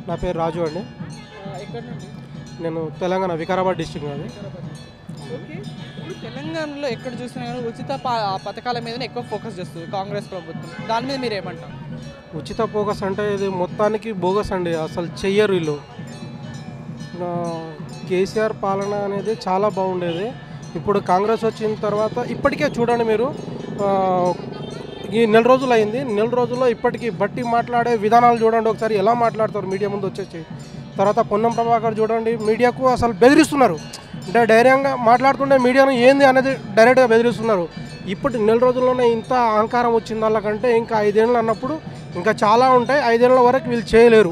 నా పేరు రాజు అండి ఎక్కడ నుండి నేను తెలంగాణ వికారాబాద్ డిస్టిక్ నాది ఓకే ఇప్పుడు తెలంగాణలో ఎక్కడ చూసినా కానీ ఉచిత ప- పథకాల మీదనే ఎక్కువ ఫోకస్ చేస్తుంది కాంగ్రెస్ ప్రభుత్వం దాని మీద మీరు ఏమంటారు ఉచిత ఫోకస్ అంటే ఇది మొత్తానికి బోగస్ అండి అసలు చెయ్యరు వీళ్ళు ఆ, కేసీఆర్ పాలన అనేది చాలా బాగుండేది ఇప్పుడు కాంగ్రెస్ వచ్చిన తర్వాత ఇప్పటికే చూడండి మీరు ఆ, ఈ నెల రోజులు అయింది నెల రోజుల్లో ఇప్పటికీ బట్టి మాట్లాడే విధానాలు చూడండి ఒకసారి ఎలా మాట్లాడతారు మీడియా ముందు వచ్చేసి తర్వాత పొన్నం ప్రభాకర్ చూడండి మీడియాకు అసలు బెదిరిస్తున్నారు అంటే ధైర్యంగా మాట్లాడుతుంటే మీడియాను ఏంది అనేది డైరెక్ట్గా బెదిరిస్తున్నారు ఇప్పటి నెల రోజుల్లోనే ఇంత అహంకారం వచ్చింది వాళ్ళకంటే ఇంకా ఐదేళ్ళు అన్నప్పుడు ఇంకా చాలా ఉంటాయి ఐదేళ్ల వరకు వీళ్ళు చేయలేరు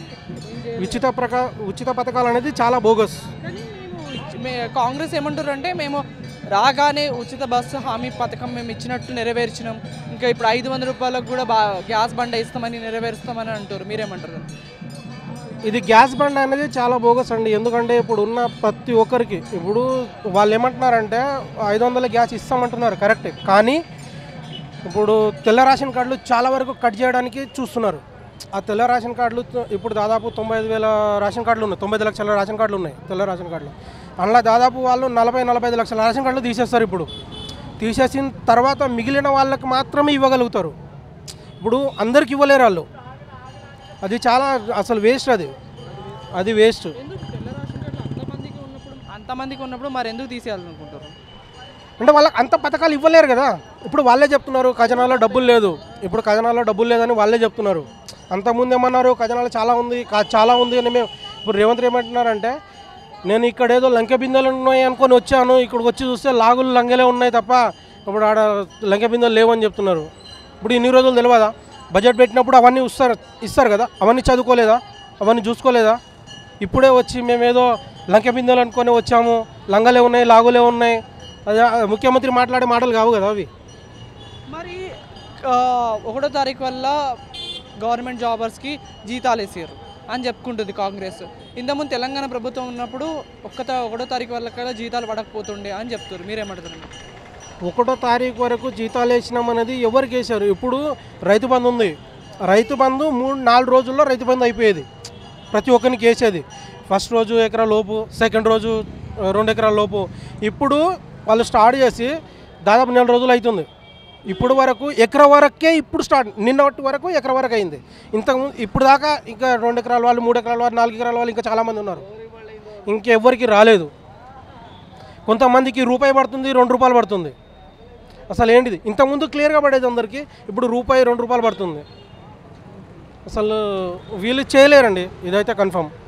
ఉచిత ప్రకా ఉచిత పథకాలు అనేది చాలా బోగస్ కానీ మేము ఇచ్చి- మే కాంగ్రెస్ ఏమంటారు అంటే మేము రాగానే ఉచిత బస్సు హామీ పథకం మేము ఇచ్చినట్టు నెరవేర్చినాం ఇంకా ఇప్పుడు ఐదు వందల రూపాయలకు కూడా బా గ్యాస్ బండ ఇస్తామని నెరవేరుస్తామని అంటారు మీరేమంటారు ఇది గ్యాస్ బండ్ అనేది చాలా బోగస్ అండి ఎందుకంటే ఇప్పుడు ఉన్న ప్రతి ఒక్కరికి ఇప్పుడు వాళ్ళు ఏమంటున్నారంటే ఐదు వందల గ్యాస్ ఇస్తామంటున్నారు కరెక్ట్ కానీ ఇప్పుడు తెల్ల రేషన్ కార్డులు చాలా వరకు కట్ చేయడానికి చూస్తున్నారు ఆ తెల్ల రేషన్ కార్డులు త- ఇప్పుడు దాదాపు తొంభై ఐదు వేల రేషన్ కార్డులు ఉన్నాయి తొంభై ఐదు లక్షల రేషన్ కార్డులు ఉన్నాయి తెల్ల రేషన్ కార్డులు అందులో దాదాపు వాళ్ళు నలభై నలభై ఐదు లక్షల రేషన్ కార్డులు తీసేస్తారు ఇప్పుడు తీసేసిన తర్వాత మిగిలిన వాళ్ళకి మాత్రమే ఇవ్వగలుగుతారు ఇప్పుడు అందరికి ఇవ్వలేరు వాళ్ళు అది చాలా అసలు వేస్ట్ అది అది వేస్ట్ ఎందుకు తెల్ల రేషన్ కార్డులు అంతమందికి ఉన్నప్పుడు అంతమందికి ఉన్నప్పుడు మరి ఎందుకు తీసేయాలనుకుంటారు అంటే వాళ్ళకి అంత పథకాలు ఇవ్వలేరు కదా ఇప్పుడు వాళ్ళే చెప్తున్నారు ఖజనాలో డబ్బులు లేదు ఇప్పుడు ఖజనాలో డబ్బులు లేదని వాళ్ళే చెప్తున్నారు అంతకుముందు ఏమన్నారు ఖజనాలో చాలా ఉంది కా- చాలా ఉంది అని మేము ఇప్పుడు రేవంత్ ఏమంటున్నారంటే నేను ఇక్కడ ఏదో లంకె బిందెలు ఉన్నాయి అనుకొని వచ్చాను ఇక్కడికి వచ్చి చూస్తే లాగులు లంగలే ఉన్నాయి తప్ప ఇప్పుడు ఆడ లంకె బిందెలు లేవని చెప్తున్నారు ఇప్పుడు ఇన్ని రోజులు తెలియదా బడ్జెట్ పెట్టినప్పుడు అవన్నీ ఇస్తారు ఇస్తారు కదా అవన్నీ చదువుకోలేదా అవన్నీ చూసుకోలేదా ఇప్పుడే వచ్చి మేము ఏదో లంకె బిందెలు అనుకొని వచ్చాము లంగలే ఉన్నాయి లాగులే ఉన్నాయి అదే ఆ ముఖ్యమంత్రి మాట్లాడే మాటలు కావు కదా అవి మరి ఆ, ఒకటో తారీఖు వల్ల గవర్నమెంట్ జాబర్స్కి జీతాలు వేసారు అని చెప్పుకుంటుంది కాంగ్రెస్ ఇంతకుముందు తెలంగాణ ప్రభుత్వం ఉన్నప్పుడు ఒక్క తా- ఒకటో తారీఖు వల్ల కల్లా జీతాలు పడకపోతుండే అని చెప్తారు మీరేమంటారు ఒకటో తారీఖు వరకు జీతాలు వేసినాం అనేది ఎవరికి వేశారు ఇప్పుడు రైతు బంధు ఉంది రైతు బంధు మూడు నాలుగు రోజుల్లో రైతు బంధు అయిపోయేది ప్రతి ఒక్కరికి వేసేది ఫస్ట్ రోజు ఎకరా లోపు సెకండ్ రోజు ఆ, రెండు ఎకరాల లోపు ఇప్పుడు వాళ్ళు స్టార్ట్ చేసి దాదాపు నెల రోజులు అవుతుంది ఇప్పుడు వరకు ఎకరా వరకే ఇప్పుడు స్టార్ట్ నిన్నటి వరకు ఎకరా వరకు అయింది ఇంతకు ఇప్పుడు దాకా ఇంకా రెండు ఎకరాల వాళ్ళు మూడు ఎకరాల వాళ్ళు నాలుగు ఎకరాల వాళ్ళు ఇంకా చాలామంది ఉన్నారు ఇంకెవ్వరికి రాలేదు కొంతమందికి రూపాయి పడుతుంది రెండు రూపాయలు పడుతుంది అసలు ఏంటిది ఇంతకుముందు క్లియర్గా పడేది అందరికీ ఇప్పుడు రూపాయి రెండు రూపాయలు పడుతుంది అసలు వీళ్ళు చేయలేరండి ఇదైతే కన్ఫర్మ్